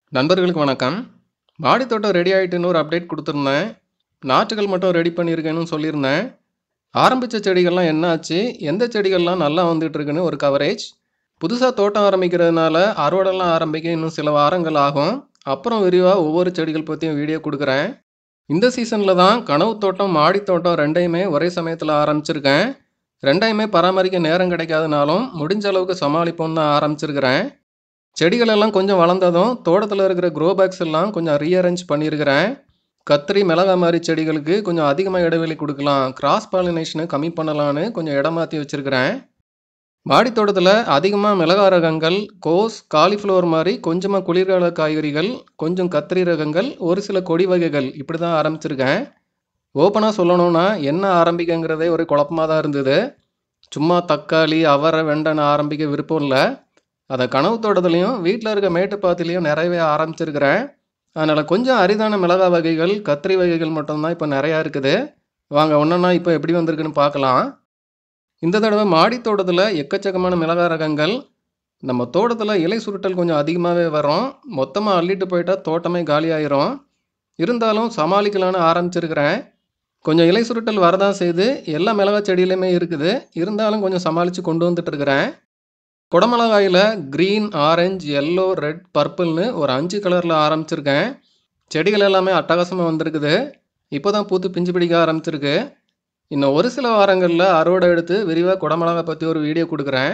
நண்பர்களுக்கு வணக்கம் மாடி தோட்டம் ரெடி ஆகிட்டுன்னு ஒரு அப்டேட் கொடுத்துருந்தேன் நாற்றுகள் மட்டும் ரெடி பண்ணியிருக்கேன்னு சொல்லியிருந்தேன் ஆரம்பித்த செடிகள்லாம் என்ன ஆச்சு எந்த செடிகள்லாம் நல்லா வந்துட்டு இருக்குன்னு ஒரு கவரேஜ் புதுசாக தோட்டம் ஆரம்பிக்கிறதுனால அறுவடைலாம் ஆரம்பிக்க இன்னும் சில வாரங்கள் ஆகும் அப்புறம் விரிவாக ஒவ்வொரு செடிகள் பற்றியும் வீடியோ கொடுக்குறேன் இந்த சீசனில் தான் கனவு தோட்டம் மாடி தோட்டம் ரெண்டையுமே ஒரே சமயத்தில் ஆரம்பிச்சிருக்கேன் ரெண்டையுமே பராமரிக்க நேரம் கிடைக்காதனாலும் முடிஞ்ச அளவுக்கு சமாளிப்போம்னு தான் ஆரம்பிச்சிருக்கிறேன் செடிகள் எல்லாம் கொஞ்சம் வளர்ந்ததும் தோட்டத்தில் இருக்கிற க்ரோ பேக்ஸ் எல்லாம் கொஞ்சம் ரீஅரேஞ்ச் பண்ணியிருக்கிறேன் கத்திரி மிளகா மாதிரி செடிகளுக்கு கொஞ்சம் அதிகமாக இடைவெளி கொடுக்கலாம் கிராஸ் பாலினேஷனை கம்மி பண்ணலான்னு கொஞ்சம் இடம் மாற்றி வச்சுருக்கிறேன் மாடி தோட்டத்தில் அதிகமாக மிளகா ரகங்கள் கோஸ் காலிஃப்ளவர் மாதிரி கொஞ்சமாக குளிர்கால காய்கறிகள் கொஞ்சம் கத்திரி ரகங்கள் ஒரு சில கொடி வகைகள் இப்படி தான் ஆரம்பிச்சிருக்கேன் ஓப்பனாக சொல்லணும்னா என்ன ஆரம்பிக்கங்கிறதே ஒரு குழப்பமாக தான் இருந்தது சும்மா தக்காளி அவரை வெண்டைன்னு ஆரம்பிக்க விருப்பம் இல்லை அதை கனவு தோட்டத்துலேயும் வீட்டில் இருக்க மேட்டுப்பாத்திலையும் நிறையவே ஆரம்பிச்சிருக்கிறேன் அதனால் கொஞ்சம் அரிதான மிளகா வகைகள் கத்திரி வகைகள் மட்டும்தான் இப்போ நிறையா இருக்குது வாங்க ஒன்றா இப்போ எப்படி வந்திருக்குன்னு பார்க்கலாம் இந்த தடவை மாடி தோட்டத்தில் எக்கச்சக்கமான மிளகா ரகங்கள் நம்ம தோட்டத்தில் இலை சுருட்டல் கொஞ்சம் அதிகமாகவே வரும் மொத்தமாக அள்ளிட்டு போயிட்டா தோட்டமே காலியாயிரும் இருந்தாலும் சமாளிக்கலான்னு ஆரம்பிச்சிருக்கிறேன் கொஞ்சம் இலை சுருட்டல் வரதான் செய்து எல்லா மிளகா செடியிலையுமே இருக்குது இருந்தாலும் கொஞ்சம் சமாளித்து கொண்டு வந்துட்டு இருக்கிறேன் குடமிளகாயில் க்ரீன் ஆரஞ்சு எல்லோ ரெட் பர்பிள்னு ஒரு அஞ்சு கலரில் ஆரம்பிச்சிருக்கேன் செடிகள் எல்லாமே அட்டகாசமாக வந்திருக்குது இப்போ தான் பூத்து பிஞ்சு பிடிக்க ஆரம்பிச்சிருக்கு இன்னும் ஒரு சில வாரங்களில் அறுவடை எடுத்து விரிவாக குடமிளகா பற்றி ஒரு வீடியோ கொடுக்குறேன்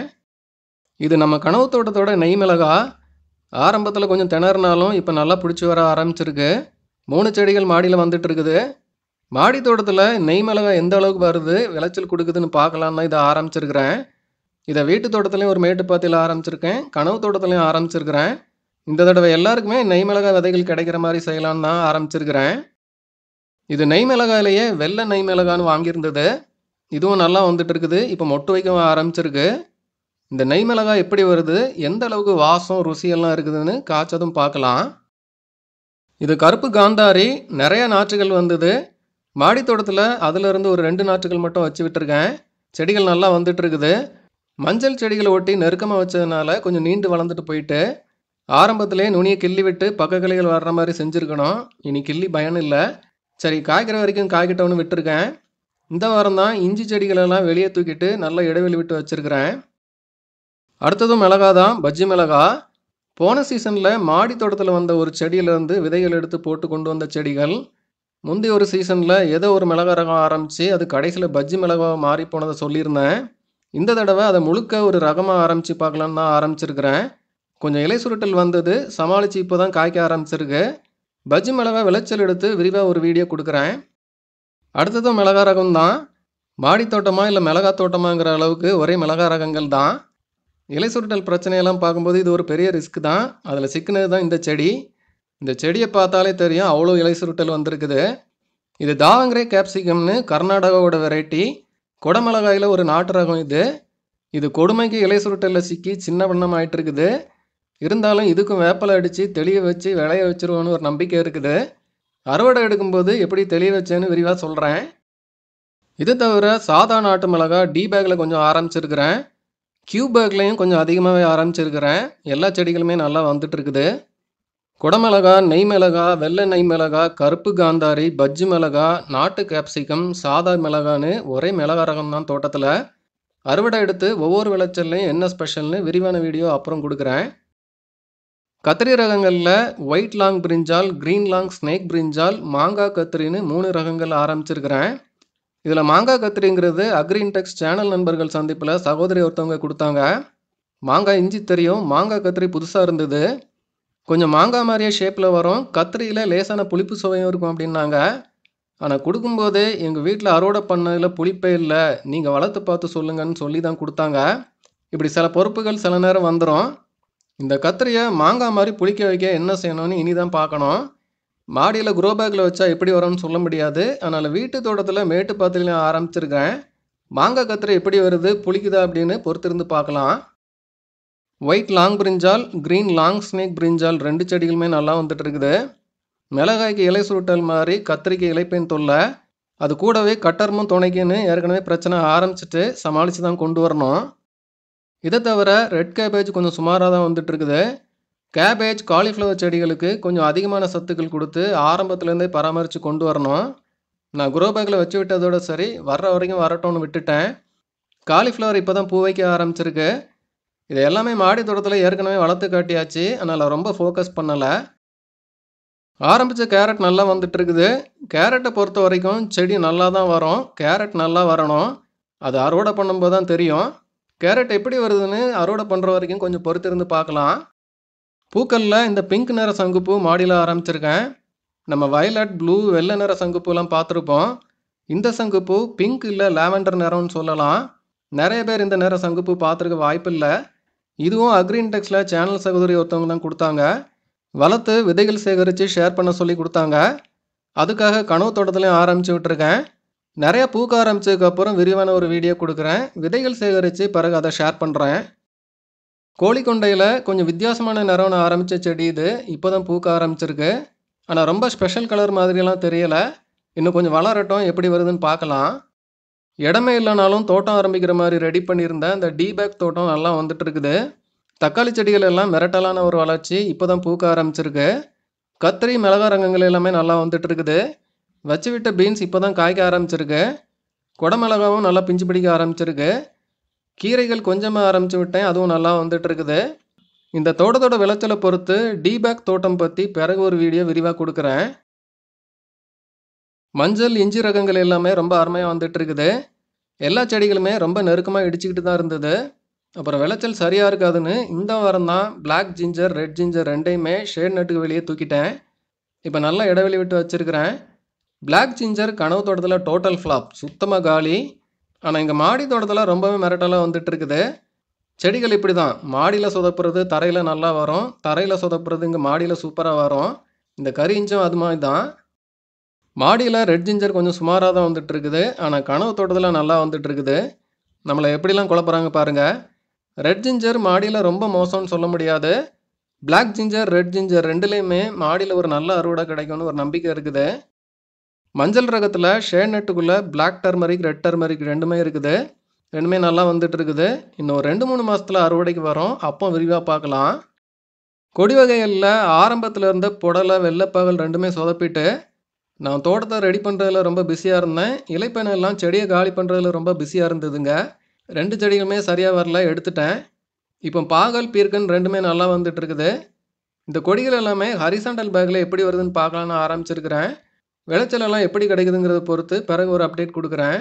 இது நம்ம கனவு தோட்டத்தோட நெய் மிளகா ஆரம்பத்தில் கொஞ்சம் திணறினாலும் இப்போ நல்லா பிடிச்சி வர ஆரம்பிச்சிருக்கு மூணு செடிகள் மாடியில் வந்துட்டு இருக்குது மாடி தோட்டத்தில் நெய் மிளகா எந்த அளவுக்கு வருது விளைச்சல் கொடுக்குதுன்னு பார்க்கலான்னு தான் இதை ஆரம்பிச்சிருக்கிறேன் இதை வீட்டு தோட்டத்துலேயும் ஒரு மேட்டுப்பாத்தியில் ஆரம்பிச்சிருக்கேன் கனவு தோட்டத்துலையும் ஆரம்பிச்சிருக்கிறேன் இந்த தடவை எல்லாருக்குமே நெய் மிளகா விதைகள் கிடைக்கிற மாதிரி செய்யலான்னு தான் ஆரம்பிச்சிருக்கிறேன் இது நெய் மிளகாயிலேயே வெள்ளை நெய் மிளகான்னு வாங்கியிருந்தது இதுவும் நல்லா வந்துட்டு இருக்குது இப்போ மொட்டு வைக்கவும் ஆரம்பிச்சிருக்கு இந்த நெய் மிளகாய் எப்படி வருது எந்த அளவுக்கு வாசம் ருசியெல்லாம் இருக்குதுன்னு காய்ச்சதும் பார்க்கலாம் இது கருப்பு காந்தாரி நிறைய நாற்றுகள் வந்தது மாடி தோட்டத்தில் அதிலிருந்து ஒரு ரெண்டு நாற்றுகள் மட்டும் வச்சு விட்டுருக்கேன் செடிகள் நல்லா வந்துட்டு இருக்குது மஞ்சள் செடிகளை ஒட்டி நெருக்கமாக வச்சதுனால கொஞ்சம் நீண்டு வளர்ந்துட்டு போயிட்டு ஆரம்பத்திலே நுனியை கிள்ளி விட்டு பக்க கிளைகள் வர்ற மாதிரி செஞ்சுருக்கணும் இனி கிள்ளி பயன் இல்லை சரி காய்க்கிற வரைக்கும் காய்கிட்டோன்னு விட்டுருக்கேன் இந்த வாரம் தான் இஞ்சி செடிகளெல்லாம் வெளியே தூக்கிட்டு நல்லா இடைவெளி விட்டு வச்சுருக்கிறேன் அடுத்ததும் மிளகா தான் பஜ்ஜி மிளகா போன சீசனில் மாடி தோட்டத்தில் வந்த ஒரு செடியிலேருந்து விதைகள் எடுத்து போட்டு கொண்டு வந்த செடிகள் முந்தைய ஒரு சீசனில் ஏதோ ஒரு மிளகா ரகம் ஆரம்பித்து அது கடைசியில் பஜ்ஜி மிளகாவை மாறி போனதை சொல்லியிருந்தேன் இந்த தடவை அதை முழுக்க ஒரு ரகமாக ஆரம்பித்து பார்க்கலான்னு தான் ஆரம்பிச்சிருக்கிறேன் கொஞ்சம் இலை சுருட்டல் வந்தது சமாளித்து இப்போ தான் காய்க்க ஆரம்பிச்சிருக்கு பஜ்ஜி மிளகா விளைச்சல் எடுத்து விரிவாக ஒரு வீடியோ கொடுக்குறேன் அடுத்ததும் மிளகா ரகம் தான் மாடி தோட்டமா இல்லை மிளகா தோட்டமாங்கிற அளவுக்கு ஒரே மிளகா ரகங்கள் தான் இலை சுருட்டல் பிரச்சனையெல்லாம் பார்க்கும்போது இது ஒரு பெரிய ரிஸ்க் தான் அதில் சிக்கினது தான் இந்த செடி இந்த செடியை பார்த்தாலே தெரியும் அவ்வளோ இலை சுருட்டல் வந்திருக்குது இது தாவங்கிரே கேப்சிகம்னு கர்நாடகாவோட வெரைட்டி குடமிளகாயில் ஒரு நாட்டு ரகம் இது இது கொடுமைக்கு இலை சுருட்டலில் சிக்கி சின்ன வண்ணம் ஆயிட்டு இருக்குது இருந்தாலும் இதுக்கும் வேப்பலை அடித்து தெளிய வச்சு விளைய வச்சிருவோன்னு ஒரு நம்பிக்கை இருக்குது அறுவடை எடுக்கும்போது எப்படி தெளிய வச்சேன்னு விரிவாக சொல்கிறேன் இது தவிர சாதா நாட்டு மிளகா டி பேக்கில் கொஞ்சம் ஆரம்பிச்சிருக்கிறேன் கியூ பேக்லேயும் கொஞ்சம் அதிகமாகவே ஆரம்பிச்சிருக்கிறேன் எல்லா செடிகளுமே நல்லா வந்துட்டு இருக்குது குடமிளகா நெய் மிளகா வெள்ளை நெய் மிளகா கருப்பு காந்தாரி பஜ்ஜி மிளகா நாட்டு கேப்சிகம் சாதா மிளகான்னு ஒரே மிளகா ரகம் தான் தோட்டத்தில் அறுவடை எடுத்து ஒவ்வொரு விளைச்சல்லையும் என்ன ஸ்பெஷல்னு விரிவான வீடியோ அப்புறம் கொடுக்குறேன் கத்திரி ரகங்களில் white long brinjal green long snake brinjal மாங்காய் கத்திரின்னு மூணு ரகங்கள் ஆரம்பிச்சிருக்கிறேன் இதில் மாங்காய் கத்திரிங்கிறது அக்ரின்டெக்ஸ் சேனல் நண்பர்கள் சந்திப்பில் சகோதரி ஒருத்தவங்க கொடுத்தாங்க மாங்காய் இஞ்சி தெரியும் மாங்காய் கத்திரி புதுசாக இருந்தது கொஞ்சம் மாங்காய் மாதிரியே ஷேப்பில் வரும் கத்திரியில் லேசான புளிப்பு சுவையும் இருக்கும் அப்படின்னாங்க ஆனால் கொடுக்கும்போதே எங்கள் வீட்டில் அறுவடை பண்ணதில் புளிப்பே இல்லை நீங்கள் வளர்த்து பார்த்து சொல்லுங்கன்னு சொல்லி தான் கொடுத்தாங்க இப்படி சில பொறுப்புகள் சில நேரம் வந்துடும் இந்த கத்திரியை மாங்காய் மாதிரி புளிக்க வைக்க என்ன செய்யணும்னு இனி தான் பார்க்கணும் மாடியில் குரோ பேக்கில் வச்சா எப்படி வரும்னு சொல்ல முடியாது அதனால் வீட்டு தோட்டத்தில் மேட்டு பாத்திலையும் ஆரம்பிச்சிருக்கேன் மாங்காய் கத்திரி எப்படி வருது புளிக்குதா அப்படின்னு பொறுத்திருந்து பார்க்கலாம் white long brinjal green long snake brinjal ரெண்டு செடிகளுமே நல்லா வந்துட்டு இருக்குது மிளகாய்க்கு இலை சுருட்டல் மாதிரி கத்திரிக்கு இலைப்பேன் தொல்லை அது கூடவே கட்டர்மும் துணைக்குன்னு ஏற்கனவே பிரச்சனை ஆரம்பிச்சிட்டு சமாளித்து தான் கொண்டு வரணும் இதை தவிர ரெட் கேபேஜ் கொஞ்சம் சுமாராக தான் வந்துட்டு இருக்குது கேபேஜ் காலிஃப்ளவர் செடிகளுக்கு கொஞ்சம் அதிகமான சத்துக்கள் கொடுத்து ஆரம்பத்துலேருந்தே பராமரித்து கொண்டு வரணும் நான் குரோ பேக்கில் வச்சு விட்டதோட சரி வர்ற வரைக்கும் வரட்டும்னு விட்டுட்டேன் காலிஃப்ளவர் இப்போ தான் பூ வைக்க ஆரம்பிச்சிருக்கு இது எல்லாமே மாடி தோட்டத்தில் ஏற்கனவே வளர்த்து காட்டியாச்சு அதனால் ரொம்ப ஃபோக்கஸ் பண்ணலை ஆரம்பித்த கேரட் நல்லா வந்துட்டு இருக்குது கேரட்டை பொறுத்த வரைக்கும் செடி நல்லா தான் வரும் கேரட் நல்லா வரணும் அது அறுவடை பண்ணும்போது தான் தெரியும் கேரட் எப்படி வருதுன்னு அறுவடை பண்ணுற வரைக்கும் கொஞ்சம் பொறுத்திருந்து பார்க்கலாம் பூக்களில் இந்த பிங்க் நிற சங்குப்பூ மாடியில் ஆரம்பிச்சிருக்கேன் நம்ம வயலட் ப்ளூ வெள்ளை நிற சங்குப்பூலாம் பார்த்துருப்போம் இந்த சங்குப்பூ பிங்க் இல்லை லாவெண்டர் நிறம்னு சொல்லலாம் நிறைய பேர் இந்த நிற சங்குப்பூ பார்த்துருக்க வாய்ப்பில்லை இதுவும் அக்ரீன் டெக்ஸில் சேனல் சகோதரி ஒருத்தவங்க தான் கொடுத்தாங்க வளர்த்து விதைகள் சேகரித்து ஷேர் பண்ண சொல்லி கொடுத்தாங்க அதுக்காக கனவு தோட்டத்துலையும் ஆரம்பித்து விட்டுருக்கேன் நிறைய பூக்க ஆரம்பிச்சதுக்கப்புறம் விரிவான ஒரு வீடியோ கொடுக்குறேன் விதைகள் சேகரித்து பிறகு அதை ஷேர் பண்ணுறேன் கோழிக்கொண்டையில் கொஞ்சம் வித்தியாசமான நிறம்னு ஆரம்பித்த செடி இது இப்போ தான் பூக்க ஆரம்பிச்சிருக்கு ஆனால் ரொம்ப ஸ்பெஷல் கலர் மாதிரியெல்லாம் தெரியலை இன்னும் கொஞ்சம் வளரட்டும் எப்படி வருதுன்னு பார்க்கலாம் இடமே இல்லைனாலும் தோட்டம் ஆரம்பிக்கிற மாதிரி ரெடி பண்ணியிருந்தேன் இந்த டீ பேக் தோட்டம் நல்லா வந்துட்டு இருக்குது தக்காளி செடிகள் எல்லாம் மிரட்டலான ஒரு வளர்ச்சி இப்போ தான் பூக்க ஆரம்பிச்சிருக்கு கத்திரி மிளகா ரகங்கள் எல்லாமே நல்லா வந்துட்டு இருக்குது வச்சு விட்ட பீன்ஸ் இப்போ தான் காய்க்க ஆரம்பிச்சிருக்கு குடமிளகாவும் நல்லா பிஞ்சு பிடிக்க ஆரம்பிச்சிருக்கு கீரைகள் கொஞ்சமாக ஆரம்பித்து விட்டேன் அதுவும் நல்லா வந்துட்டு இருக்குது இந்த தோட்டத்தோட விளைச்சலை பொறுத்து டீபேக் தோட்டம் பற்றி பிறகு ஒரு வீடியோ விரிவாக கொடுக்குறேன் மஞ்சள் இஞ்சி ரகங்கள் எல்லாமே ரொம்ப அருமையாக வந்துட்டு இருக்குது எல்லா செடிகளுமே ரொம்ப நெருக்கமாக இடிச்சுக்கிட்டு தான் இருந்தது அப்புறம் விளைச்சல் சரியாக இருக்காதுன்னு இந்த வாரம் தான் பிளாக் ஜிஞ்சர் ரெட் ஜிஞ்சர் ரெண்டையுமே ஷேட் நட்டுக்கு வெளியே தூக்கிட்டேன் இப்போ நல்லா இடைவெளி விட்டு வச்சுருக்கிறேன் பிளாக் ஜிஞ்சர் கனவு தோட்டத்தில் டோட்டல் ஃப்ளாப் சுத்தமாக காலி ஆனால் இங்கே மாடி தோட்டத்தில் ரொம்பவே மிரட்டலாக வந்துட்டு இருக்குது செடிகள் இப்படி தான் மாடியில் சொதப்புறது தரையில் நல்லா வரும் தரையில் சொதப்புறது இங்கே மாடியில் சூப்பராக வரும் இந்த கறி இஞ்சும் அது மாதிரி தான் மாடியில் ரெட் ஜிஞ்சர் கொஞ்சம் சுமாராக தான் வந்துட்டு இருக்குது ஆனால் கனவு தோட்டத்தில் நல்லா வந்துட்டு இருக்குது நம்மளை எப்படிலாம் குழப்புறாங்க பாருங்கள் ரெட் ஜிஞ்சர் மாடியில் ரொம்ப மோசம்னு சொல்ல முடியாது பிளாக் ஜிஞ்சர் ரெட் ஜிஞ்சர் ரெண்டுலேயுமே மாடியில் ஒரு நல்ல அறுவடை கிடைக்கும்னு ஒரு நம்பிக்கை இருக்குது மஞ்சள் ரகத்தில் ஷேட் நட்டுக்குள்ளே பிளாக் டர்மரிக் ரெட் டர்மரிக் ரெண்டுமே இருக்குது ரெண்டுமே நல்லா வந்துட்டு இருக்குது இன்னும் ரெண்டு மூணு மாதத்தில் அறுவடைக்கு வரும் அப்போ விரிவாக பார்க்கலாம் கொடி வகைகளில் ஆரம்பத்தில் இருந்த புடலை வெள்ளைப்பகல் ரெண்டுமே சொதப்பிட்டு நான் தோட்டத்தை ரெடி பண்ணுறதுல ரொம்ப பிஸியாக இருந்தேன் இலைப்பெண் எல்லாம் செடியை காலி பண்ணுறதுல ரொம்ப பிஸியாக இருந்ததுங்க ரெண்டு செடிகளுமே சரியாக வரல எடுத்துட்டேன் இப்போ பாகல் பீர்க்கன் ரெண்டுமே நல்லா வந்துட்டு இருக்குது இந்த கொடிகள் எல்லாமே ஹரிசாண்டல் பேக்கில் எப்படி வருதுன்னு பார்க்கலான்னு ஆரம்பிச்சிருக்கிறேன் விளைச்சல் எல்லாம் எப்படி கிடைக்குதுங்கிறத பொறுத்து பிறகு ஒரு அப்டேட் கொடுக்குறேன்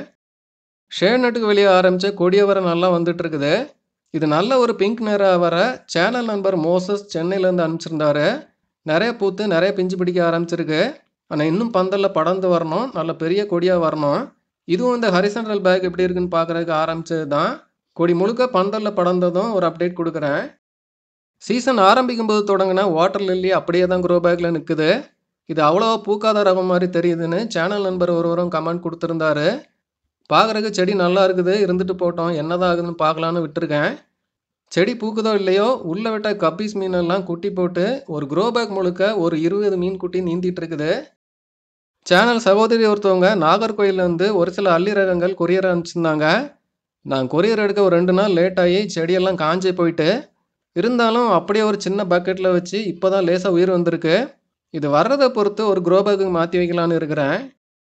ஷேட் நட்டுக்கு வெளியே ஆரம்பித்த கொடிய வர நல்லா வந்துட்டு இருக்குது இது நல்ல ஒரு பிங்க் நிறம் வர சேனல் நண்பர் மோசஸ் சென்னையிலேருந்து அனுப்பிச்சிருந்தாரு நிறைய பூத்து நிறைய பிஞ்சு பிடிக்க ஆரம்பிச்சிருக்கு ஆனால் இன்னும் பந்தலில் படர்ந்து வரணும் நல்ல பெரிய கொடியாக வரணும் இதுவும் இந்த ஹரிசன்டல் பேக் எப்படி இருக்குன்னு பார்க்குறதுக்கு ஆரம்பிச்சது தான் கொடி முழுக்க பந்தலில் படர்ந்ததும் ஒரு அப்டேட் கொடுக்குறேன் சீசன் ஆரம்பிக்கும் போது தொடங்கின வாட்டர் லில்லி அப்படியே தான் க்ரோ பேக்கில் நிற்குது இது அவ்வளோவா பூக்காத ரகம் மாதிரி தெரியுதுன்னு சேனல் நண்பர் ஒருவரும் கமெண்ட் கொடுத்துருந்தாரு பார்க்குறதுக்கு செடி நல்லா இருக்குது இருந்துட்டு போட்டோம் என்னதான் ஆகுதுன்னு பார்க்கலான்னு விட்டுருக்கேன் செடி பூக்குதோ இல்லையோ உள்ளே விட்ட கப்பீஸ் மீனெல்லாம் குட்டி போட்டு ஒரு க்ரோ பேக் முழுக்க ஒரு இருபது மீன் குட்டி நீந்திட்டு இருக்குது சேனல் சகோதரி ஒருத்தவங்க நாகர்கோயிலேருந்து ஒரு சில அள்ளி ரகங்கள் கொரியர் அனுப்பிச்சிருந்தாங்க நான் கொரியர் எடுக்க ஒரு ரெண்டு நாள் லேட் ஆகி செடியெல்லாம் காஞ்சே போயிட்டு இருந்தாலும் அப்படியே ஒரு சின்ன பக்கெட்டில் வச்சு இப்போ தான் லேசாக உயிர் வந்திருக்கு இது வர்றதை பொறுத்து ஒரு க்ரோ பேக்கு மாற்றி வைக்கலான்னு இருக்கிறேன்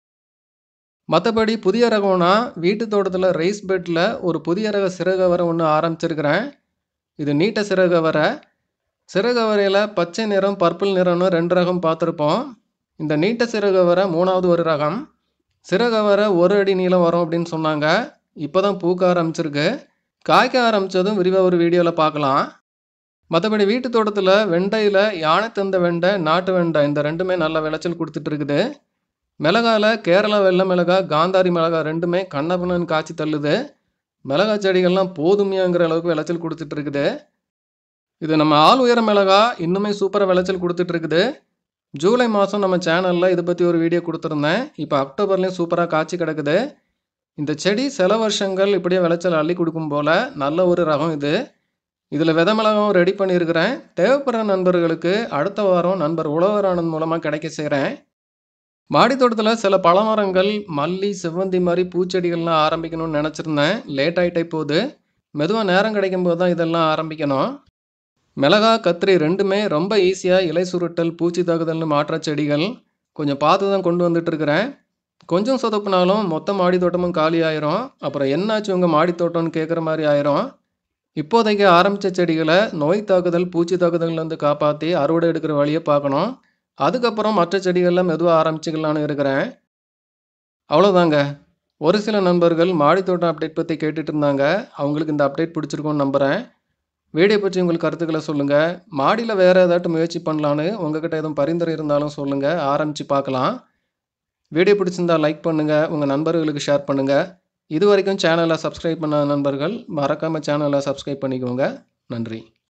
மற்றபடி புதிய ரகம்னா வீட்டு தோட்டத்தில் ரைஸ் பெட்டில் ஒரு புதிய ரக சிறகவரை ஒன்று ஆரம்பிச்சிருக்கிறேன் இது நீட்ட சிறகவரை சிறகவரையில் பச்சை நிறம் பர்பிள் நிறம்னு ரெண்டு ரகம் பார்த்துருப்போம் இந்த நீட்ட சிறகவரை மூணாவது ஒரு ரகம் சிறகவரை ஒரு அடி நீளம் வரும் அப்படின்னு சொன்னாங்க இப்போ தான் பூக்க ஆரம்பிச்சிருக்கு காய்க்க ஆரம்பித்ததும் விரிவாக ஒரு வீடியோவில் பார்க்கலாம் மற்றபடி வீட்டு தோட்டத்தில் வெண்டையில் யானை தந்த வெண்டை நாட்டு வெண்டை இந்த ரெண்டுமே நல்ல விளைச்சல் கொடுத்துட்டு இருக்குது மிளகாவில் கேரளா வெள்ளை மிளகா காந்தாரி மிளகா ரெண்டுமே கண்ணபுண்ணன்னு காய்ச்சி தள்ளுது மிளகா செடிகள்லாம் போதுமையாங்கிற அளவுக்கு விளைச்சல் கொடுத்துட்டு இருக்குது இது நம்ம ஆள் உயர மிளகா இன்னுமே சூப்பராக விளைச்சல் கொடுத்துட்டு இருக்குது ஜூலை மாதம் நம்ம சேனலில் இதை பற்றி ஒரு வீடியோ கொடுத்துருந்தேன் இப்போ அக்டோபர்லேயும் சூப்பராக காய்ச்சி கிடக்குது இந்த செடி சில வருஷங்கள் இப்படியே விளைச்சல் அள்ளி கொடுக்கும் போல் நல்ல ஒரு ரகம் இது இதில் வித மிளகாவும் ரெடி பண்ணியிருக்கிறேன் தேவைப்படுற நண்பர்களுக்கு அடுத்த வாரம் நண்பர் உழவர் ஆனந்த் மூலமாக கிடைக்க செய்கிறேன் மாடி தோட்டத்தில் சில பழமரங்கள் மல்லி செவ்வந்தி மாதிரி பூச்செடிகள்லாம் ஆரம்பிக்கணும்னு நினச்சிருந்தேன் லேட் ஆகிட்டே போகுது மெதுவாக நேரம் கிடைக்கும் போது தான் இதெல்லாம் ஆரம்பிக்கணும் மிளகா கத்திரி ரெண்டுமே ரொம்ப ஈஸியாக இலை சுருட்டல் பூச்சி தாக்குதல்னு மாற்ற செடிகள் கொஞ்சம் பார்த்து தான் கொண்டு வந்துட்டு இருக்கிறேன் கொஞ்சம் சொதப்புனாலும் மொத்த மாடி தோட்டமும் காலி ஆயிரும் அப்புறம் என்னாச்சு உங்கள் மாடி தோட்டம்னு கேட்குற மாதிரி ஆயிரும் இப்போதைக்கு ஆரம்பித்த செடிகளை நோய் தாக்குதல் பூச்சி தாக்குதல்லேருந்து காப்பாற்றி அறுவடை எடுக்கிற வழியை பார்க்கணும் அதுக்கப்புறம் மற்ற செடிகள்லாம் மெதுவாக ஆரம்பிச்சுக்கலான்னு இருக்கிறேன் அவ்வளோதாங்க ஒரு சில நண்பர்கள் மாடி தோட்டம் அப்டேட் பற்றி கேட்டுட்டு இருந்தாங்க அவங்களுக்கு இந்த அப்டேட் பிடிச்சிருக்கும்னு நம்புகிறேன் வீடியோ பற்றி உங்களுக்கு கருத்துக்களை சொல்லுங்கள் மாடியில் வேறு ஏதாட்டும் முயற்சி பண்ணலான்னு உங்ககிட்ட எதுவும் பரிந்துரை இருந்தாலும் சொல்லுங்கள் ஆரம்பித்து பார்க்கலாம் வீடியோ பிடிச்சிருந்தா லைக் பண்ணுங்கள் உங்கள் நண்பர்களுக்கு ஷேர் பண்ணுங்கள் இது வரைக்கும் சேனலை சப்ஸ்கிரைப் பண்ணாத நண்பர்கள் மறக்காமல் சேனலை சப்ஸ்கிரைப் பண்ணிக்கோங்க நன்றி